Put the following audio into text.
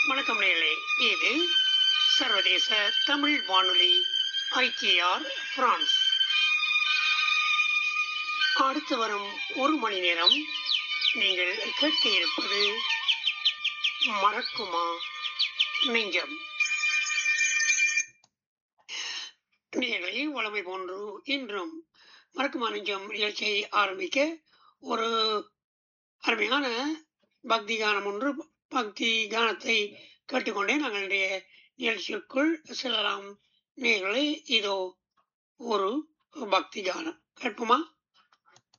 வணக்கம் நேயர்களே இது சர்வதேச தமிழ் வானொலி ஐடிஆர் பிரான்ஸ் அடுத்து வரும் ஒரு மணி நேரம் நீங்கள் கேட்க இருப்பது மறக்குமா நெஞ்சம் நேர்களை வளமை போன்று இன்றும் மறக்குமா நெஞ்சம் நிகழ்ச்சியை ஆரம்பிக்க ஒரு அருமையான பக்தி கானம் ஒன்று பக்தி கானத்தை கேட்டுக்கொண்டே நாங்கள் இன்றைய நிகழ்ச்சிக்குள் செல்லலாம் நேர்களை இதோ ஒரு பக்தி கானம் கேட்போமா